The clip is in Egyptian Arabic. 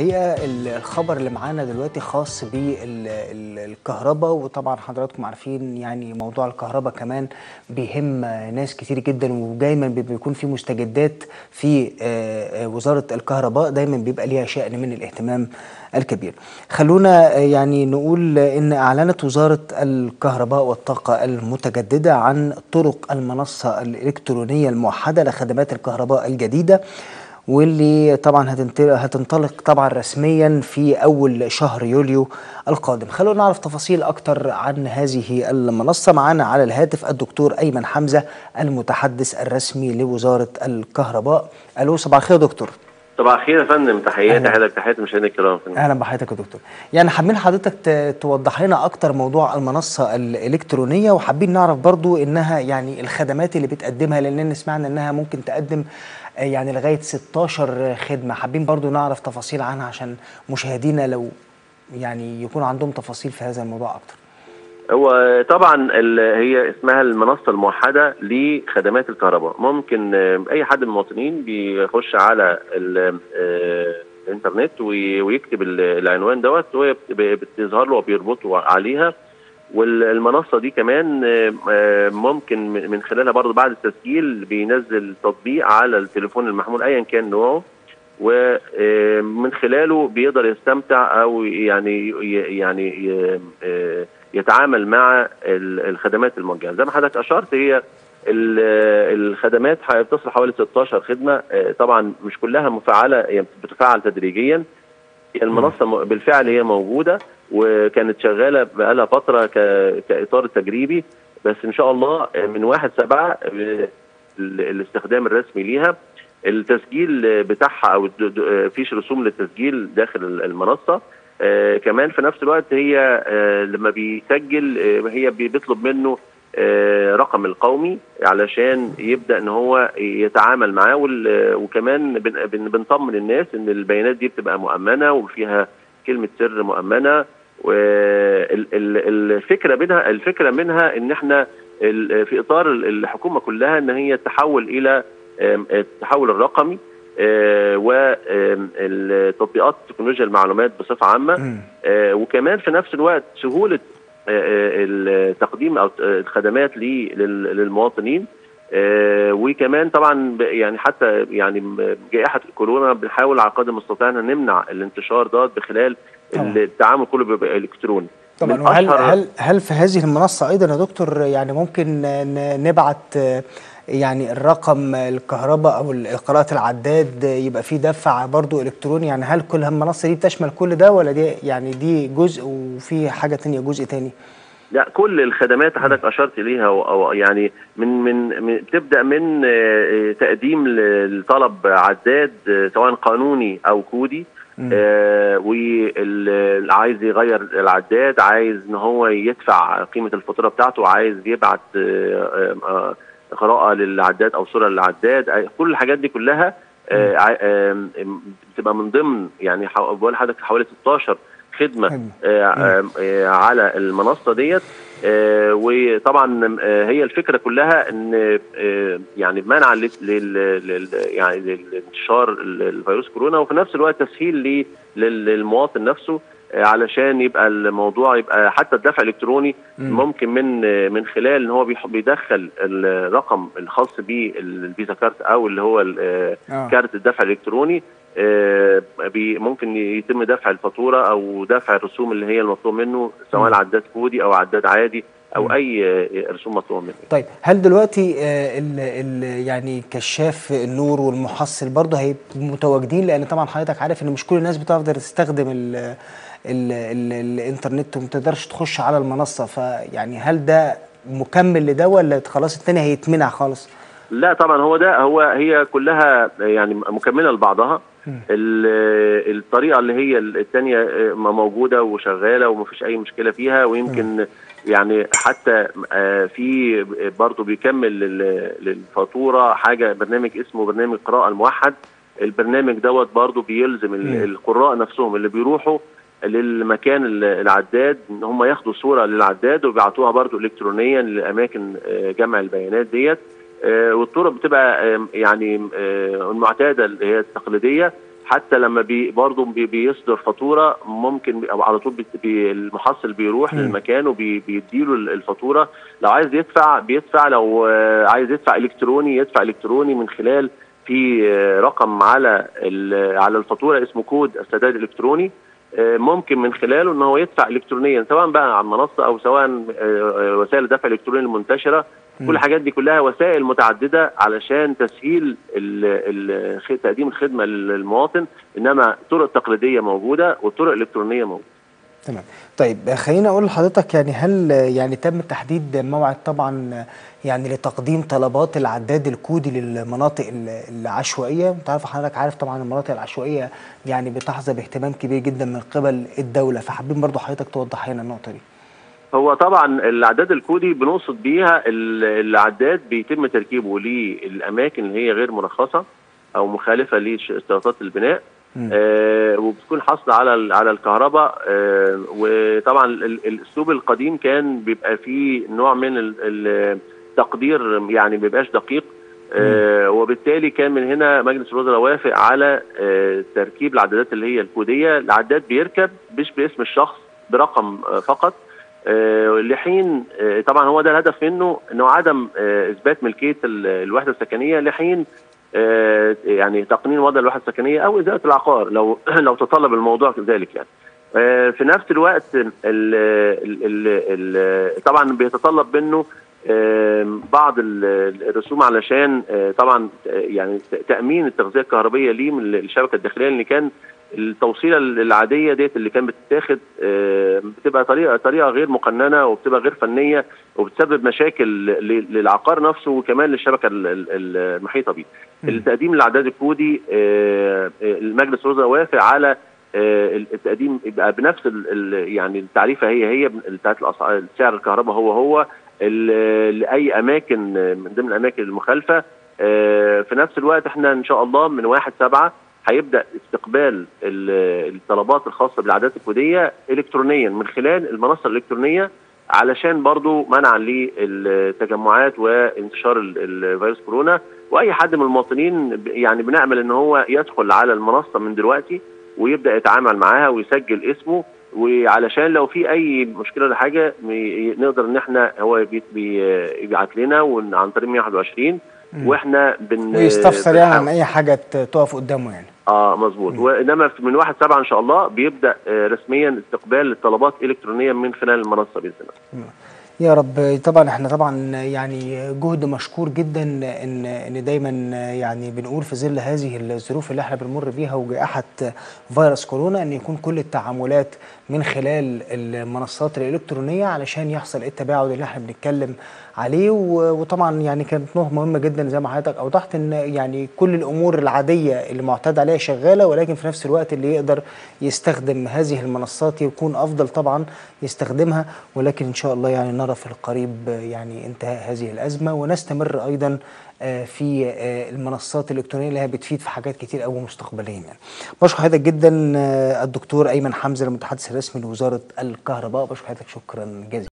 الحقيقه الخبر اللي معانا دلوقتي خاص بالكهرباء وطبعا حضراتكم عارفين يعني موضوع الكهرباء كمان بيهم ناس كتير جدا ودايما بيكون في مستجدات في وزاره الكهرباء دايما بيبقى ليها شأن من الاهتمام الكبير. خلونا يعني نقول ان اعلنت وزاره الكهرباء والطاقه المتجدده عن طرق المنصه الالكترونيه الموحده لخدمات الكهرباء الجديده واللي طبعا هتنطلق طبعا رسميا في اول شهر يوليو القادم خلونا نعرف تفاصيل اكتر عن هذه المنصه معانا على الهاتف الدكتور ايمن حمزه المتحدث الرسمي لوزاره الكهرباء الو صباح الخير يا دكتور صباح الخير يا فندم تحياتي حضرتك تحياتي مشاهدينا الكرام اهلا بحضرتك يا دكتور يعني حابين حضرتك توضح لنا اكتر موضوع المنصه الالكترونيه وحابين نعرف برضو انها يعني الخدمات اللي بتقدمها لان سمعنا انها ممكن تقدم يعني لغايه 16 خدمه حابين برضو نعرف تفاصيل عنها عشان مشاهدينا لو يعني يكون عندهم تفاصيل في هذا الموضوع اكتر هو طبعا هي اسمها المنصه الموحده لخدمات الكهرباء ممكن اي حد من المواطنين بيخش على الانترنت ويكتب العنوان دوت وهي بتظهر له وبيربطه عليها والمنصه دي كمان ممكن من خلالها برضه بعد التسجيل بينزل تطبيق على التليفون المحمول ايا كان نوعه ومن خلاله بيقدر يستمتع او يعني يعني يتعامل مع الخدمات الموجهه زي ما حضرتك اشرت هي الخدمات بتصل حوالي 16 خدمه طبعا مش كلها مفعله يعني بتفعل تدريجيا المنصه بالفعل هي موجوده وكانت شغاله بقالها فتره كاطار تجريبي بس ان شاء الله من 1 7 الاستخدام الرسمي ليها التسجيل بتاعها او فيش رسوم للتسجيل داخل المنصه آه كمان في نفس الوقت هي آه لما بيسجل آه هي بيطلب منه آه رقم القومي علشان يبدا ان هو يتعامل معاه وكمان بن بنطمن الناس ان البيانات دي بتبقى مؤمنه وفيها كلمه سر مؤمنه والفكره منها الفكره منها ان احنا في اطار الحكومه كلها ان هي تحول الى التحول الرقمي آه وتطبيقات تكنولوجيا المعلومات بصفه عامه آه وكمان في نفس الوقت سهوله آه تقديم او الخدمات للمواطنين وكمان طبعا يعني حتى يعني جائحه الكورونا بنحاول على قدر المستطاع ان نمنع الانتشار ده بخلال طبعا. التعامل كله بيبقى الكتروني طبعا وهل هل هل في هذه المنصه ايضا يا دكتور يعني ممكن نبعت يعني الرقم الكهرباء او قراءه العداد يبقى فيه دفع برضو الكتروني يعني هل كل المنصه دي بتشمل كل ده ولا دي يعني دي جزء وفي حاجه ثانيه جزء ثاني لا كل الخدمات حضرتك اشرت ليها او يعني من من, من تبدا من تقديم لطلب عداد سواء قانوني او كودي آه واللي عايز يغير العداد عايز ان هو يدفع قيمه الفاتوره بتاعته عايز يبعت آه آه قراءه للعداد او صوره للعداد كل الحاجات دي كلها بتبقى من ضمن يعني بقول لحضرتك حوالي 16 خدمه على المنصه ديت وطبعا هي الفكره كلها ان يعني منع لل يعني لانتشار الفيروس كورونا وفي نفس الوقت تسهيل للمواطن نفسه علشان يبقى الموضوع يبقى حتى الدفع الالكتروني ممكن من من خلال ان هو بيدخل الرقم الخاص بالفيزا كارت او اللي هو كارت الدفع الالكتروني ممكن يتم دفع الفاتوره او دفع الرسوم اللي هي المطلوب منه سواء عداد كودي او عداد عادي او اي رسوم مطلوبه منه طيب هل دلوقتي ال ال يعني كشاف النور والمحصل برضه هيبقوا متواجدين لان طبعا حضرتك عارف ان مش كل الناس بتقدر تستخدم ال ال ال الانترنت وما تقدرش تخش على المنصه فيعني هل ده مكمل لده ولا خلاص التاني هيتمنع خالص؟ لا طبعا هو ده هو هي كلها يعني مكمله لبعضها الطريقه اللي هي الثانيه موجوده وشغاله ومفيش اي مشكله فيها ويمكن يعني حتى في برضه بيكمل للفاتوره حاجه برنامج اسمه برنامج قراءه الموحد البرنامج دوت برضه بيلزم القراء نفسهم اللي بيروحوا للمكان العداد ان هم ياخدوا صوره للعداد وبيبعتوها برضه الكترونيا لاماكن جمع البيانات ديت والطرق بتبقى يعني المعتاده اللي هي التقليديه حتى لما بي برضه بي بيصدر فاتوره ممكن او على طول بي بي المحصل بيروح مم. للمكان وبيديله الفاتوره لو عايز يدفع بيدفع لو آه، عايز يدفع الكتروني يدفع الكتروني من خلال في آه، رقم على ال- على الفاتوره اسمه كود السداد الالكتروني آه، ممكن من خلاله ان هو يدفع الكترونيا سواء بقى على المنصه او سواء آه، آه، وسائل الدفع الالكتروني المنتشره مم. كل الحاجات دي كلها وسائل متعدده علشان تسهيل ال- ال- تقديم الخدمه للمواطن انما طرق تقليديه موجوده والطرق الالكترونيه موجوده تمام طيب خليني اقول لحضرتك يعني هل يعني تم تحديد موعد طبعا يعني لتقديم طلبات العداد الكودي للمناطق ال- العشوائيه انت عارف حضرتك عارف طبعا المناطق العشوائيه يعني بتحظى باهتمام كبير جدا من قبل الدوله فحابين برضو حضرتك توضح لنا النقطه دي هو طبعا الاعداد الكودي بنقصد بيها ال- العداد بيتم تركيبه للاماكن اللي هي غير مرخصه او مخالفه لاشتراطات البناء مم. آه وبتكون حاصله على ال- على الكهرباء آه وطبعا ال- الاسلوب القديم كان بيبقى فيه نوع من ال- ال- التقدير يعني ما بيبقاش دقيق آه وبالتالي كان من هنا مجلس الوزراء وافق على آه تركيب العدادات اللي هي الكوديه العداد بيركب مش باسم الشخص برقم آه فقط آه لحين آه طبعا هو ده الهدف منه انه عدم آه اثبات ملكيه ال- الوحده السكنيه لحين آه، يعني تقنين وضع الوحده السكنيه او ازاله العقار لو لو تطلب الموضوع ذلك يعني. آه، في نفس الوقت ال ال ال ال طبعا بيتطلب منه آه، بعض ال- الرسوم علشان آه، طبعا آه، يعني تامين التغذيه الكهربائيه ليه من الشبكه الداخليه لان كان التوصيله العاديه ديت اللي كانت بتتاخد آه، بتبقى طريقه طريقه غير مقننه وبتبقى غير فنيه وبتسبب مشاكل ل- للعقار نفسه وكمان للشبكه ال- ال- المحيطه بيه. مم. التقديم الاعداد الكودي آه، آه، المجلس الوزراء وافق على آه، التقديم يبقى بنفس ال- ال- يعني التعريفه هي هي بتاعت الأسعار- سعر الكهرباء هو هو ال- لاي اماكن آه، من ضمن الاماكن المخالفه آه، في نفس الوقت احنا ان شاء الله من 1 7 هيبدا استقبال ال- الطلبات الخاصه بالاعداد الكوديه الكترونيا من خلال المنصه الالكترونيه علشان برضو منعا للتجمعات وانتشار ال- الفيروس كورونا واي حد من المواطنين ب- يعني بنامل ان هو يدخل على المنصه من دلوقتي ويبدا يتعامل معاها ويسجل اسمه وعلشان لو في اي مشكله ولا حاجه م- نقدر ان احنا هو بي- بي- يبعت لنا ون- عن طريق 121 مم. واحنا بن ويستفسر يعني عن بنحاول- اي حاجه ت- تقف قدامه يعني اه مظبوط مم. وانما في- من 1 7 ان شاء الله بيبدا آه، رسميا استقبال الطلبات الكترونيا من خلال المنصه باذن الله يا رب طبعا احنا طبعا يعني جهد مشكور جدا ان ان دايما يعني بنقول في ظل هذه الظروف اللي احنا بنمر بيها وجائحه فيروس كورونا ان يكون كل التعاملات من خلال المنصات الالكترونيه علشان يحصل التباعد اللي احنا بنتكلم عليه و- وطبعا يعني كانت نقطه مهمه جدا زي ما حضرتك اوضحت ان يعني كل الامور العاديه اللي معتاد عليها شغاله ولكن في نفس الوقت اللي يقدر يستخدم هذه المنصات يكون افضل طبعا يستخدمها ولكن ان شاء الله يعني نرى في القريب يعني انتهاء هذه الازمه ونستمر ايضا آه، في آه، المنصات الالكترونيه اللي هي بتفيد في حاجات كتير قوي مستقبليا يعني. بشكر حضرتك جدا آه، الدكتور ايمن حمزه المتحدث الرسمي لوزاره الكهرباء بشكر حضرتك شكرا جزيلا